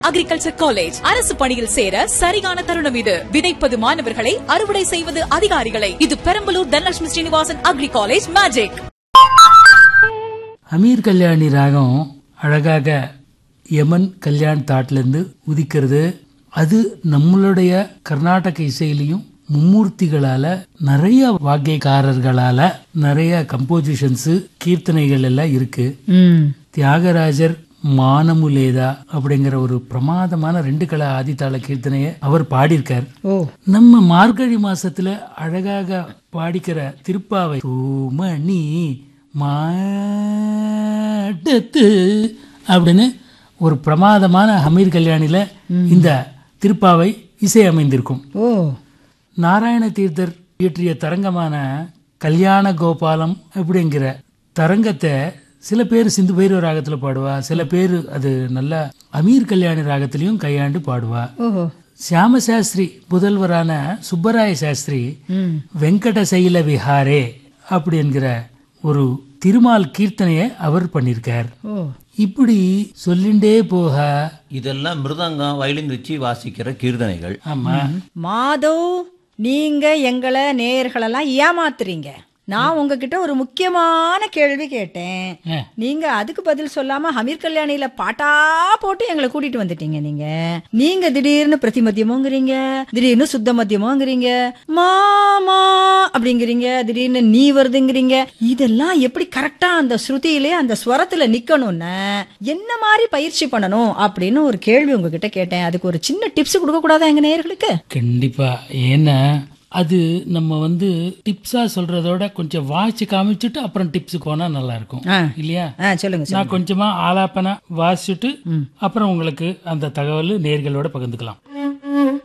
Agriculture college அரசு பணியில் சேர சரியான தருணம் இது விதைப்பது மாணவர்களை அறுவடை செய்வது அதிகாரிகளை இது Perambalur Dhanalakshmi Srinivasan agri college magic Amir Kalyani ராகம் அழகாக யமன் கல்யாண் தாட்லேருந்து உதிக்கிறது அது நம்மளுடைய கர்நாடக இசையிலையும் மும்மூர்த்திகளால நிறைய வாக்கியக்காரர்களால நிறைய கம்போசிஷன்ஸ் கீர்த்தனைகள் எல்லாம் இருக்கு தியாகராஜர் மானமுலேதா அப்படிங்கிற ஒரு பிரமாதமான ரெண்டு கல ஆதித்தாள கீர்த்தனையை அவர் பாடியிருக்கார் ஓ நம்ம மார்கழி மாசத்துல அழகாக பாடிக்கிற திருப்பாவை தூமணி மாடத்து அப்படின்னு ஒரு பிரமாதமான ஹமீர் கல்யாணில இந்த திருப்பாவை இசை அமைந்திருக்கும் ஓ நாராயண தீர்த்தர் இயற்றிய தரங்கமான கல்யாண கோபாலம் அப்படிங்கிற தரங்கத்தை சில பேர் சிந்து பைரவ ராகத்துல பாடுவா சில பேர் அது நல்ல அமீர் கல்யாணி ராகத்திலையும் கையாண்டு பாடுவா ஓஹோ சியாம சாஸ்திரி புதல்வரான சுப்பராய சாஸ்திரி ம் வெங்கட சைல விஹாரே அப்படி என்கிற ஒரு திருமால் கீர்த்தனையை அவர் பண்ணியிருக்கார் ஓ இப்படி சொல்லிண்டே போக இதெல்லாம் மிருதங்கம் வயலின் வச்சு வாசிக்கிற கீர்த்தனைகள் ஆமா மாதவ் நீங்க எங்களை நேயர்களெல்லாம் ஏமாத்துறீங்க நான் உங்ககிட்ட ஒரு முக்கியமான கேள்வி கேட்டேன் ஆ. நீங்க அதுக்கு பதில் சொல்லாம ஹமீர் கல்யாணியில பாட்டா போட்டு எங்களை கூட்டிட்டு வந்துட்டீங்க நீங்க நீங்க திடீர்னு பிரதிமத்தியமோங்கிறீங்க திடீர்னு சுத்த மத்தியமோங்கிறீங்க மாமா அப்படிங்கிறீங்க திடீர்னு நீ வருதுங்கிறீங்க இதெல்லாம் எப்படி கரெக்டா அந்த ஸ்ருதியிலே அந்த ஸ்வரத்துல நிக்கணும்னு என்ன மாதிரி பயிற்சி பண்ணணும் அப்படின்னு ஒரு கேள்வி உங்ககிட்ட கேட்டேன் அதுக்கு ஒரு சின்ன டிப்ஸ் கொடுக்க கூடாதா எங்க நேயர்களுக்கு கண்டிப்பா ஏன்னா அது நம்ம வந்து டிப்ஸா சொல்றதோட கொஞ்சம் வாசிச்சு காமிச்சிட்டு அப்புறம் டிப்ஸுக்கு போனா நல்லா இருக்கும் ஆ. இல்லையா ஆ சொல்லுங்க சார் நான் கொஞ்சமா ஆலாப்பனா வாசிச்சுட்டு அப்புறம் உங்களுக்கு அந்த தகவல் நேர்களோட பகிர்ந்துக்கலாம்